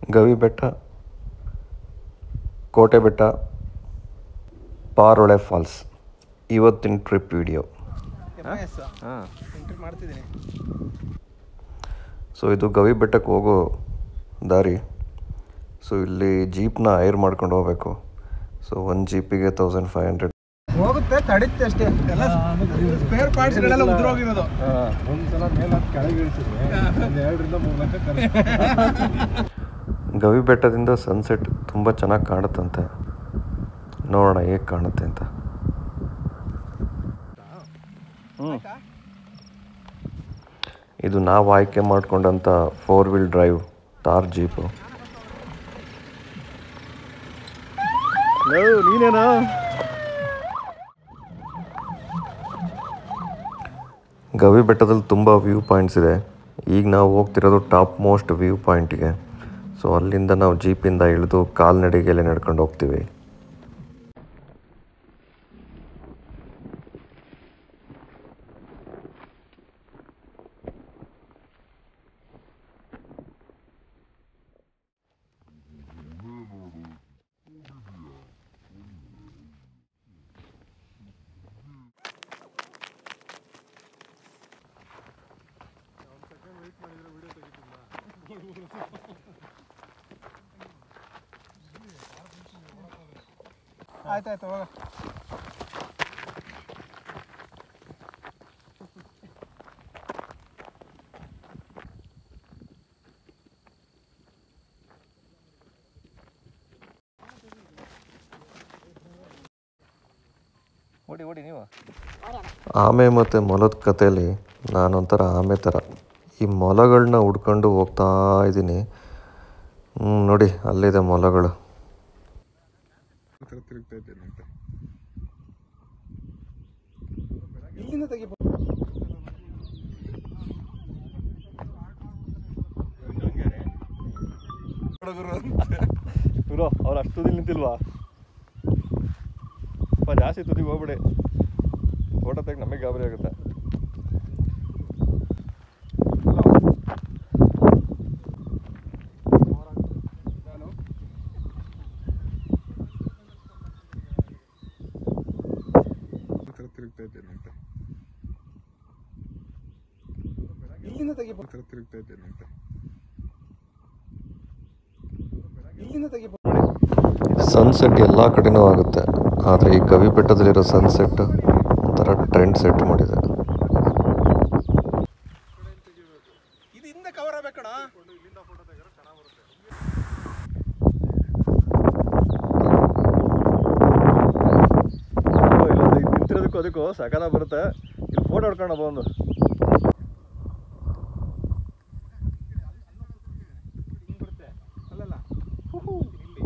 ಗವಿ Betta Kote Betta Parole falls ಇವತ್ತಿನ trip video ಹಾಂ entry ಮಾಡ್ತಿದ್ದೀನಿ ಸೊ ಇದು ಗವಿ ಬೆಟ್ಟಕ್ಕೆ ಹೋಗೋ ದಾರಿ ಸೊ ಇಲ್ಲಿ ಜೀಪ್ನ ಹೈರ್ ಮಾಡ್ಕೊಂಡು ಹೋಗಬೇಕು ಸೊ ಒಂದು ಜೀಪಿಗೆ ತೌಸಂಡ್ ಫೈವ್ ಹಂಡ್ರೆಡ್ ಹೋಗುತ್ತೆ ತಡಿತ್ತೆ ಅಷ್ಟೇ ಎಲ್ಲ ಸ್ಪೇರ್ ಪಾರ್ಟ್ಸ್ಗಳೆಲ್ಲ ಉದ್ರೋಗಿರೋದು ಒಂದ್ಸಲ ಮೇಲೆ ಹತ್ತು ಕೆಳಗೆ ಇಳಿಸಿದ್ರೆ ಒಂದು ಎರಡರಿಂದ ಮೂರು ಲಕ್ಷ ಖರ್ಚು ಗವಿ ಬೆಟ್ಟದಿಂದ ಸನ್ಸೆಟ್ ತುಂಬ ಚೆನ್ನಾಗಿ ಕಾಣುತ್ತಂತೆ ನೋಡೋಣ ಹೇಗೆ ಕಾಣುತ್ತೆ ಅಂತ ಇದು ನಾವು ಆಯ್ಕೆ ಮಾಡ್ಕೊಂಡಂಥ four wheel drive Thar jeep ನೀನೇನಾ ಗವಿ ಬೆಟ್ಟದಲ್ಲಿ ತುಂಬ ವ್ಯೂ ಪಾಯಿಂಟ್ಸ್ ಇದೆ ಈಗ ನಾವು ಹೋಗ್ತಿರೋದು ಟಾಪ್ ಮೋಸ್ಟ್ ವ್ಯೂ ಪಾಯಿಂಟ್ಗೆ ಸೊ ಅಲ್ಲಿಂದ ನಾವು ಜೀಪಿಂದ ಇಳಿದು ಕಾಲ್ನಡಿಗೆಲೆ ನಡ್ಕೊಂಡು ಹೋಗ್ತೀವಿ ಆಯ್ತಾಯ್ತು ಹೋಗ ಓಡಿ ಓಡಿ ನೀವು ಆಮೆ ಮತ್ತು ಮೊಲದ ಕಥೆಯಲ್ಲಿ ನಾನೊಂಥರ ಆಮೆ ಥರ ಈ ಮೊಲಗಳನ್ನ ಹುಡ್ಕೊಂಡು ಹೋಗ್ತಾ ಇದ್ದೀನಿ ಹ್ಞೂ ನೋಡಿ ಅಲ್ಲಿದೆ ಮೊಲಗಳು ತಿರುಗ್ತಾ ಇದ್ದೇನೆ ಅಂತ ಇಲ್ಲಿಂದ ತೆಗಿ ಗುರು ಅವ್ರು ಅಷ್ಟು ತುದಿ ನಿಂತಿಲ್ವಾ ಸ್ವಲ್ಪ ಜಾಸ್ತಿ ತುದಿಗೆ ಹೋಗ್ಬಿಡಿ ಫೋಟೋ ತೆಗೆ ನಮಗೆ ಗಾಬರಿ ಆಗುತ್ತೆ ತಿರುಗ್ತಾ ಇದ್ದೇನೆ ಅಂತ ಇಲ್ಲಿಂದ ತೆಗಿ ತಿರುಗ್ತಾ ಇದ್ದೇನೆ ಅಂತ ಇಲ್ಲಿಂದ ತೆಗಿ ಸನ್ಸೆಟ್ ಎಲ್ಲ ಕಡೆನೂ ಆಗುತ್ತೆ ಆದರೆ ಈ ಗವಿ ಬೆಟ್ಟದಲ್ಲಿರೋ ಸನ್ಸೆಟ್ ಒಂಥರ ಟ್ರೆಂಡ್ ಸೆಟ್ ಮಾಡಿದೆ ಇದು ಹಿಂದೆ ಕವರ್ ಆಗ್ಬೇಕಣ ಇಲ್ಲ ನಿಂತಿರೋದಕ್ಕೂ ಅದಕ್ಕೂ ಸಕಾಲ ಬರುತ್ತೆ ಇಲ್ಲಿ ಫೋಟೋ ಹೊಡ್ಕೊಂಡು ಬಂದು ಅಲ್ಲಲ್ಲ ಇಲ್ಲಿ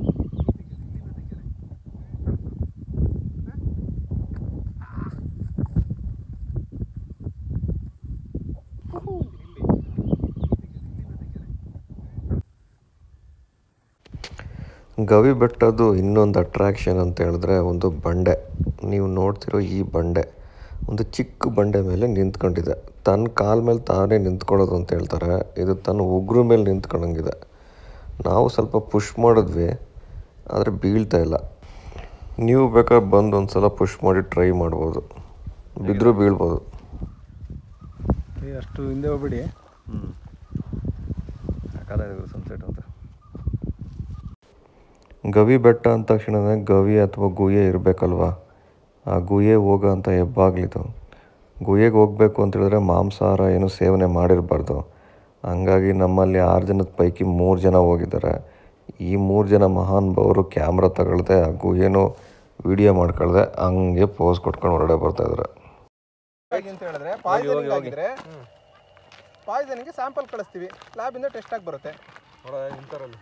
ಗವಿ ಬೆಟ್ಟದ್ದು ಇನ್ನೊಂದು ಅಟ್ರಾಕ್ಷನ್ ಅಂತ ಹೇಳಿದ್ರೆ ಒಂದು ಬಂಡೆ ನೀವು ನೋಡ್ತಿರೋ ಈ ಬಂಡೆ ಒಂದು ಚಿಕ್ಕ ಬಂಡೆ ಮೇಲೆ ನಿಂತ್ಕೊಂಡಿದೆ ತನ್ನ ಕಾಲ ಮೇಲೆ ತಾನೇ ನಿಂತ್ಕೊಳ್ಳೋದು ಅಂತ ಹೇಳ್ತಾರೆ ಇದು ತನ್ನ ಉಗುರು ಮೇಲೆ ನಿಂತ್ಕೊಂಡಂಗಿದೆ ನಾವು ಸ್ವಲ್ಪ ಪುಷ್ ಮಾಡಿದ್ವಿ ಆದರೆ ಬೀಳ್ತಾ ಇಲ್ಲ ನೀವು ಬೇಕಾದ್ರೆ ಬಂದು ಒಂದು ಸಲ ಪುಷ್ ಮಾಡಿ ಟ್ರೈ ಮಾಡ್ಬೋದು ಬಿದ್ದರೂ ಬೀಳ್ಬೋದು ಅಷ್ಟು ಹಿಂದೆ ಹೋಗ್ಬಿಡಿ ಹ್ಞೂ ಸಕಾಲ ಸನ್ಸೆಟ್ ಅಂತ ಗವಿ ಬೆಟ್ಟ ಅಂದ ತಕ್ಷಣವೇ ಗವಿ ಅಥವಾ ಗುಹೆ ಇರಬೇಕಲ್ವಾ ಆ ಗುಹೆ ಹೋಗೋ ಅಂತ ಹೆಬ್ಬಾಗ್ಲಿದು ಗುಹೆಗೆ ಹೋಗಬೇಕು ಅಂತ ಹೇಳಿದ್ರೆ ಮಾಂಸಾಹಾರ ಏನು ಸೇವನೆ ಮಾಡಿರಬಾರ್ದು ಹಂಗಾಗಿ ನಮ್ಮಲ್ಲಿ ಆರು ಜನದ ಪೈಕಿ ಮೂರು ಜನ ಹೋಗಿದ್ದಾರೆ ಈ ಮೂರು ಜನ ಮಹಾನುಭಾವರು ಕ್ಯಾಮ್ರಾ ತಗೊಳ್ದೆ ಆ ಗುಹೆನೂ ವಿಡಿಯೋ ಮಾಡ್ಕೊಳ್ದೆ ಹಂಗೆ ಪೋಸ್ ಕೊಟ್ಕೊಂಡು ಹೊರಗಡೆ ಬರ್ತಾಯಿದ್ದಾರೆ ಹೇಗೆ ಅಂತ ಹೇಳಿದ್ರೆ ಪಾಯ್ಸನಿಂಗ್ ಆಗಿದ್ರೆ ಪಾಯ್ಸನಿಗೆ ಸ್ಯಾಂಪಲ್ ಕಳಿಸ್ತೀವಿ ಲ್ಯಾಬಿಂದ ಟೆಸ್ಟ್ ಆಗಿ ಬರುತ್ತೆ ನೋಡ ನಿಂತಾರಲ್ಲಿ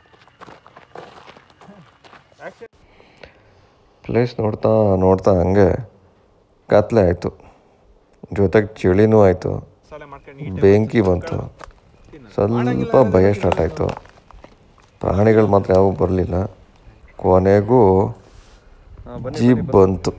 ಪ್ಲೇಸ್ ನೋಡ್ತಾ ನೋಡ್ತಾ ಹಂಗೆ ಕತ್ಲೆ ಆಯಿತು ಜೊತೆಗೆ ಚಳಿನೂ ಆಯಿತು ಬೆಂಕಿ ಬಂತು ಸ್ವಲ್ಪ ಭಯ ಸ್ಟಾರ್ಟ್ ಆಯಿತು ಪ್ರಾಣಿಗಳು ಮಾತ್ರ ಯಾವ ಬರಲಿಲ್ಲ ಕೊನೆಗೂ ಜೀಪ್ ಬಂತು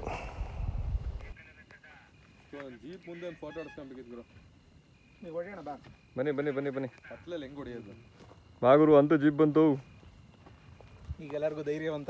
ಜೀಪ್ ಮುಂದೆ ಒಂದು ಫೋಟೋ ಹೊಡ್ಸ್ಕೊಂಡ್ಬೇಕಿತ್ತು ಗುರು ನೀವು ಹೊಡೆಯೋಣ ಬಾ ಬನ್ನಿ ಬನ್ನಿ ಬನ್ನಿ ಬನ್ನಿ ಕತ್ಲಲ್ಲಿ ಹೆಂಗೆ ಹೊಡಿಯೋದು ಬಾಗುರು ಅಂತ ಜಿಪ್ ಬಂತು ಈಗ ಎಲ್ಲರಿಗೂ ಧೈರ್ಯವಂತ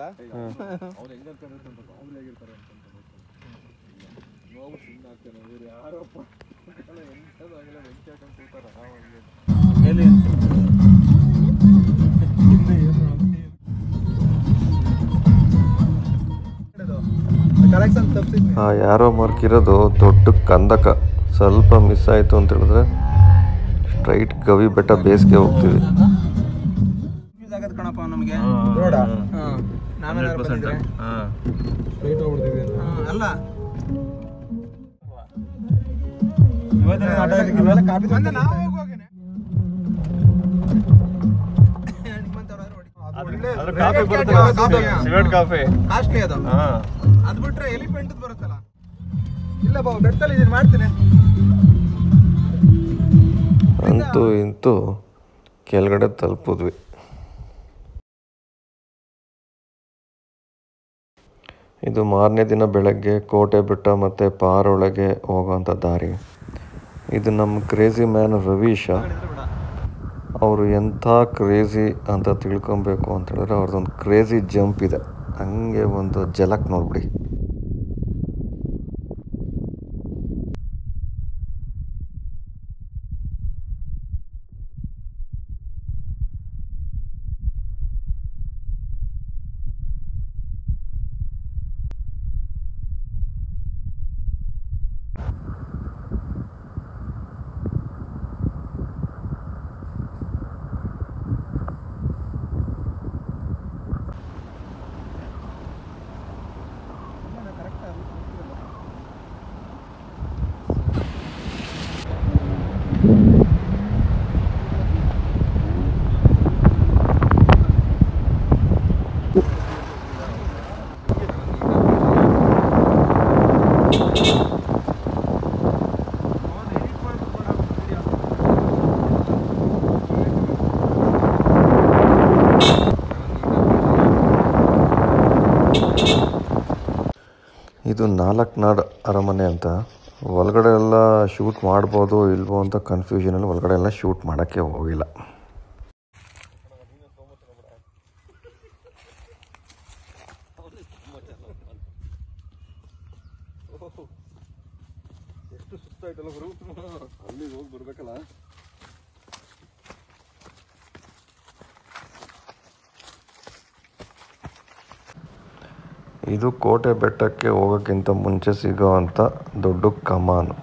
ಕಲೆಕ್ಷನ್ ತಪ್ಪಿಸಿದ್ನಿ ಆ ಯಾರೋ ಮಾರ್ಕ್ ಇರೋದು ದೊಡ್ಡ ಕಂದಕ ಸ್ವಲ್ಪ ಮಿಸ್ ಆಯಿತು ಅಂತ ಹೇಳಿದ್ರೆ ಸ್ಟ್ರೈಟ್ ಗವಿ ಬೆಟ್ಟ ಬೇಸ್ಗೆ ಹೋಗ್ತೀವಿ ಯೂಸ್ ಆಗದ್ ಕಣಪ್ಪ ನಮಗೆ ರೋಡ ನಾವೇನಾದ್ರು ಬಂದಿದ್ರೆ ರೈಟ್ ಹೋಗ್ಬಿಡ್ತೀವಿ ಹಾ, ಅಲ್ಲ ಇವೆಲ್ಲ ಕಾಪಿ ಮೊನ್ನೆ ನಾವು ಹೋಗುವಾಗೇನೆ. ನಿಮ್ಮಂಥವ್ರಾದ್ರೂ ಹೊಡಿ. ಕಾಫಿ ಬರುತ್ತೆ. ಕಾಫಿ. ಸಿಮೆಂಟ್ ಕಾಫಿ ಕಾಸ್ಟ್ಲಿ ಅದು ಅದ್ ಬಿಟ್ರೆ ಎಲಿಫೆಂಟ್ ಬರುತ್ತಲ್ಲ ಇಲ್ಲ ಬಾಬು ಬೆಟ್ಟಲ್ಲಿ ಇದನ್ನ ಮಾಡ್ತೀನಿ ಅಂತೂ ಇಂತೂ ಕೆಳಗಡೆ ತಲುಪಿದ್ವಿ ಇದು ಮಾರನೇ ದಿನ ಬೆಳಗ್ಗೆ ಕೋಟೆ ಬೆಟ್ಟ ಮತ್ತು ಪಾರೊಳಗೆ ಹೋಗೋವಂಥ ದಾರಿ ಇದು ನಮ್ಮ ಕ್ರೇಜಿ ಮ್ಯಾನ್ ರವೀಶ ಅವರು ಎಂಥ ಕ್ರೇಜಿ ಅಂತ ತಿಳ್ಕೊಬೇಕು ಅಂತ ಹೇಳಿದ್ರೆ ಅವ್ರದ್ದೊಂದು ಕ್ರೇಜಿ ಜಂಪ್ ಇದೆ ಹಂಗೆ ಒಂದು ಜಲಕ್ ನೋಡ್ಬಿಡಿ ಇದು ನಾಲ್ಕು ನಾಡು ಅರಮನೆ ಅಂತ ಒಳಗಡೆ ಎಲ್ಲ ಶೂಟ್ ಮಾಡ್ಬೋದು ಇಲ್ವೋ ಅಂತ ಕನ್ಫ್ಯೂಷನಲ್ಲಿ ಒಳಗಡೆ ಎಲ್ಲ ಶೂಟ್ ಮಾಡೋಕ್ಕೆ ಹೋಗಿಲ್ಲ ಎಷ್ಟು ಸುತ್ತಾಯ್ತಲ್ಲ ಗುರು ಅಲ್ಲಿಗೆ ಹೋಗಿ ಬರ್ಬೇಕಲ್ಲ ಇದು ಕೋಟೆ ಬೆಟ್ಟಕ್ಕೆ ಹೋಗೋಕ್ಕಿಂತ ಮುಂಚೆ ಸಿಗೋವಂಥ ದೊಡ್ಡ ಕಮಾನು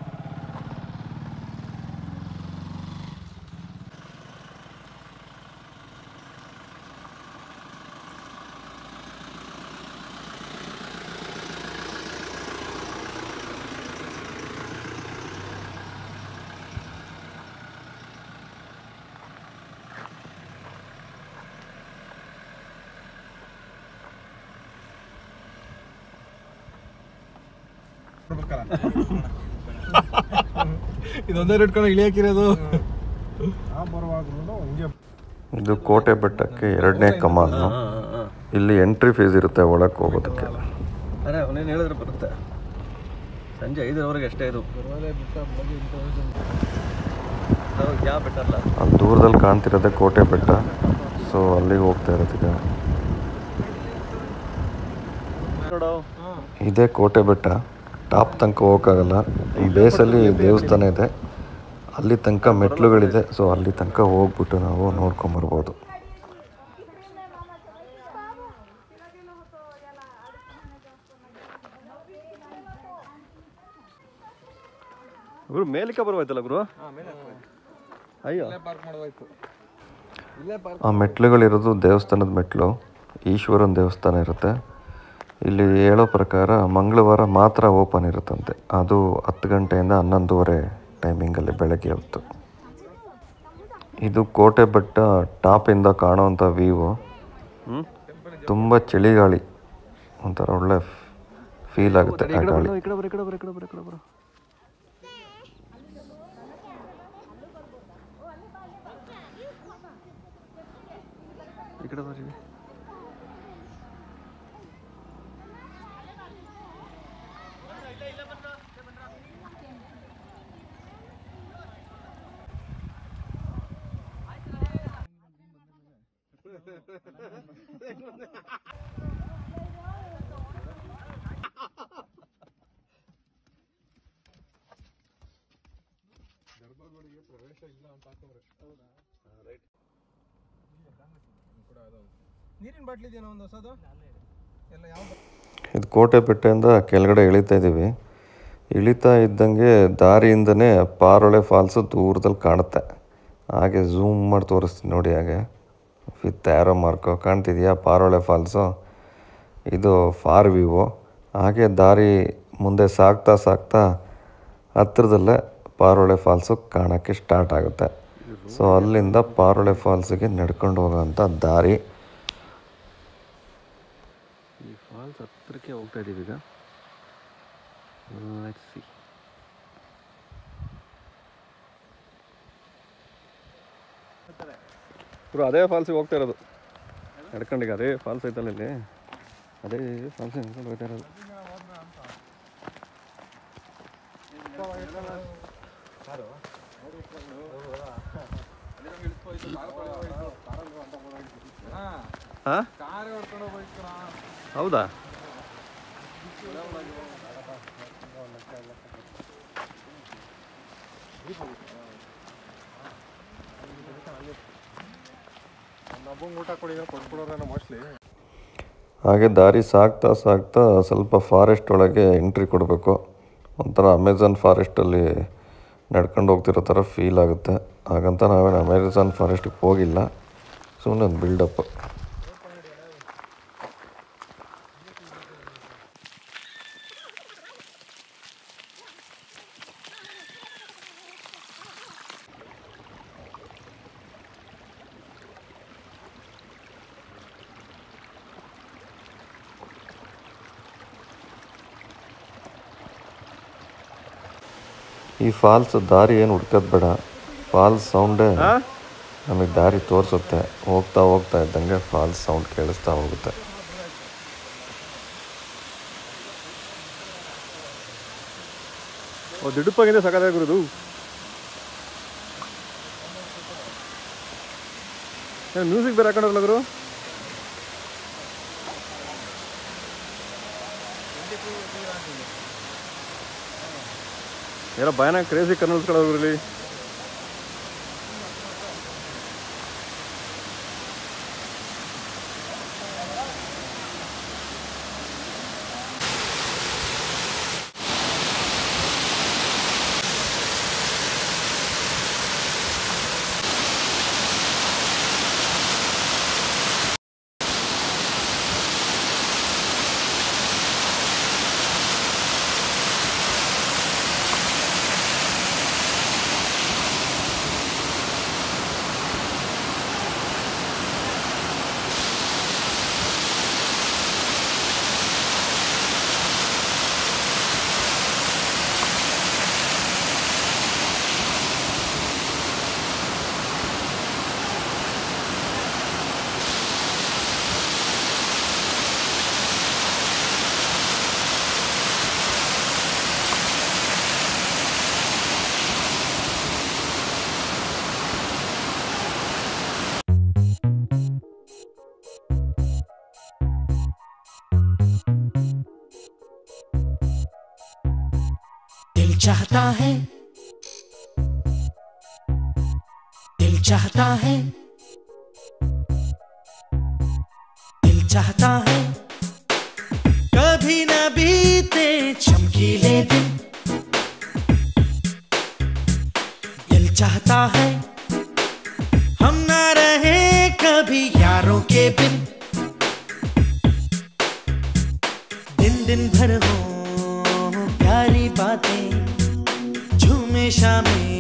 ಇದೊಂದೇ ಇಟ್ಕೊಂಡು ಇಳಿಯಾಕಿರೋದು ಆ ಬರುವಾಗ್ಲೂ ಹಂಗೆ ಇದು ಕೋಟೆ ಬೆಟ್ಟಕ್ಕೆ ಎರಡನೇ ಕಮಾನು ಇಲ್ಲಿ ಎಂಟ್ರಿ ಫೀಸ್ ಇರುತ್ತೆ ಒಳಕ್ಕೆ ಹೋಗೋದಕ್ಕೆ ಅದೇ ಅವನೇನು ಹೇಳಿದ್ರೆ ಬರುತ್ತೆ ಸಂಜೆ ಐದರವರೆಗೆ ಅಷ್ಟೇ ಇದು ಯಾವ ಬೆಟ್ಟ ಅಲ್ಲ ಅಲ್ಲಿ ದೂರದಲ್ಲಿ ಕಾಣ್ತಿರೋದೇ ಕೋಟೆ ಬೆಟ್ಟ ಸೊ ಅಲ್ಲಿಗೆ ಹೋಗ್ತಾ ಇರೋದೀಗ ನೋಡು ಇದೇ ಕೋಟೆ ಬೆಟ್ಟ ಟಾಪ್ ತನಕ ಹೋಗೋಕ್ಕಾಗಲ್ಲ ಬೇಸಲ್ಲಿ ದೇವಸ್ಥಾನ ಇದೆ ಅಲ್ಲಿ ತನಕ ಮೆಟ್ಲುಗಳಿದೆ ಸೊ ಅಲ್ಲಿ ತನಕ ಹೋಗ್ಬಿಟ್ಟು ನಾವು ನೋಡ್ಕೊಂಬರ್ಬೋದು ಗುರು ಮೇಲಿಕ ಬರುವಾಯ್ತಲ್ಲ ಗುರು ಅಯ್ಯೋ ಪಾರ್ಕ್ ಮಾಡೋದಾಯ್ತು ಆ ಮೆಟ್ಲುಗಳಿರೋದು ದೇವಸ್ಥಾನದ ಮೆಟ್ಲು ಈಶ್ವರನ ದೇವಸ್ಥಾನ ಇರುತ್ತೆ ಇಲ್ಲಿ ಹೇಳೋ ಪ್ರಕಾರ ಮಂಗಳವಾರ ಮಾತ್ರ ಓಪನ್ ಇರುತ್ತಂತೆ ಅದು ಹತ್ತು ಗಂಟೆಯಿಂದ ಹನ್ನೊಂದುವರೆ ಟೈಮಿಂಗಲ್ಲಿ ಬೆಳಗ್ಗೆ ಹೊತ್ತು ಇದು ಕೋಟೆ ಬೆಟ್ಟ ಟಾಪಿಂದ ಕಾಣೋವಂಥ ವ್ಯೂವು ತುಂಬ ಚಳಿಗಾಳಿ ಒಂಥರ ಒಳ್ಳೆ ಫೀಲ್ ಆಗುತ್ತೆ ಆ ಗಾಳಿ ಈ ಕಡೆ ಬರ ಈ ಕಡೆ ಬರ ಈ ಕಡೆ ಬರ ಈ ಕಡೆ ಬರ ಈ ಕಡೆ ಬರ್ರಿ ಗರ್ಭಗುಡಿಗೆ ಪ್ರವೇಶ ಇಲ್ಲ ಅಂತ ಹಾಕೋರೆ ನೀರಿನ ಬಾಟ್ಲಿ ಇದೆಯಾ ಒಂದು ಹೊಸದು ಎಲ್ಲ ಯಾವ ಇದು ಕೋಟೆ ಬೆಟ್ಟದಿಂದ ಕೆಳಗಡೆ ಇಳಿತಾ ಇದ್ದೀವಿ ಇಳಿತಾ ಇದ್ದಂಗೆ ದಾರಿಯಿಂದನೇ ಪಾರೊಳೆ ಫಾಲ್ಸು ದೂರದಲ್ಲಿ ಕಾಣುತ್ತೆ ಹಾಗೆ ಝೂಮ್ ಮಾಡಿ ತೋರಿಸ್ತೀನಿ ನೋಡಿ ಹಾಗೆ ವಿತ್ ಆ್ಯರೋ ಮಾರ್ಕು ಕಾಣ್ತಿದೆಯಾ ಪಾರೊಳೆ ಫಾಲ್ಸು ಇದು ಫಾರ್ ವ್ಯೂವು ಹಾಗೆ ದಾರಿ ಮುಂದೆ ಸಾಗ್ತಾ ಸಾಗ್ತಾ ಹತ್ತಿರದಲ್ಲೇ ಪಾರೊಳೆ ಫಾಲ್ಸು ಕಾಣೋಕ್ಕೆ ಸ್ಟಾರ್ಟ್ ಆಗುತ್ತೆ ಸೊ ಅಲ್ಲಿಂದ ಪಾರೊಳೆ ಫಾಲ್ಸಿಗೆ ನಡ್ಕೊಂಡು ಹೋಗೋವಂಥ ದಾರಿ ಈ ಫಾಲ್ಸ್ ಹತ್ರಕ್ಕೆ ಹೋಗ್ತಾ ಇದ್ದೀವಿ ಈಗ ಲೆಟ್ಸ್ ಸಿ ಬ್ರೋ ಅದೇ ಫಾಲ್ಸಿಗೆ ಹೋಗ್ತಾ ಇರೋದು ನಡ್ಕೊಂಡಿಗೆ ಅದೇ ಫಾಲ್ಸ್ ಐತಲ್ಲ ಇಲ್ಲಿ ಅದೇ ಫಾಲ್ಸಿಗೆ ನಡ್ಕೊಂಡು ಹೋಗ್ತಾ ಇರೋದು ಹಾಂ ಹೌದಾ ನಬ್ಬಂಗೆ ಊಟ ಕೊಡಿದ್ರೆ ಕೊಟ್ಬಿಡೋರೇನೋ ಮೋಸ್ಟ್ಲಿ ಹಾಗೆ ದಾರಿ ಸಾಗ್ತಾ ಸಾಗ್ತಾ ಸ್ವಲ್ಪ ಫಾರೆಸ್ಟ್ ಒಳಗೆ ಎಂಟ್ರಿ ಕೊಡಬೇಕು ಒಂಥರ ಅಮೆಝಾನ್ ಫಾರೆಸ್ಟಲ್ಲಿ ನಡ್ಕೊಂಡು ಹೋಗ್ತಿರೋ ಥರ ಫೀಲ್ ಆಗುತ್ತೆ ಹಾಗಂತ ನಾವೇನು ಅಮೆಝಾನ್ ಫಾರೆಸ್ಟಿಗೆ ಹೋಗಿಲ್ಲ ಸುಮ್ಮನೆ ಒಂದು ಬಿಲ್ಡಪ್ ಈ ಫಾಲ್ಸ್ ದಾರಿ ಏನು ಹುಡ್ಕೋದು ಬೇಡ ಫಾಲ್ಸ್ ಸೌಂಡೇ ನಮಗೆ ದಾರಿ ತೋರಿಸುತ್ತೆ ಹೋಗ್ತಾ ಹೋಗ್ತಾ ಇದ್ದಂಗೆ ಫಾಲ್ಸ್ ಸೌಂಡ್ ಕೇಳಿಸ್ತಾ ಹೋಗುತ್ತೆ ಓ ದಿಡುಪಾಗಿದೆ ಸಕಾಲಾಗಿರೋದು ಮ್ಯೂಸಿಕ್ ಬೇರೆ ಹಾಕೊಂಡಲ್ಲ ಗುರು ಎಲ್ಲ ಭಯಾನಕ ಕ್ರೇಜಿ ಕನ್ನಲ್ಸ್ಕೊಳ್ಳೋರು ಇಲ್ಲಿ दिल चाहता है दिल चाहता है दिल चाहता है कभी न बीते चमकीले दिन दिल चाहता है हम ना रहे कभी यारों के बिन दिन दिन भर हो प्यारी बातें झूमे शामें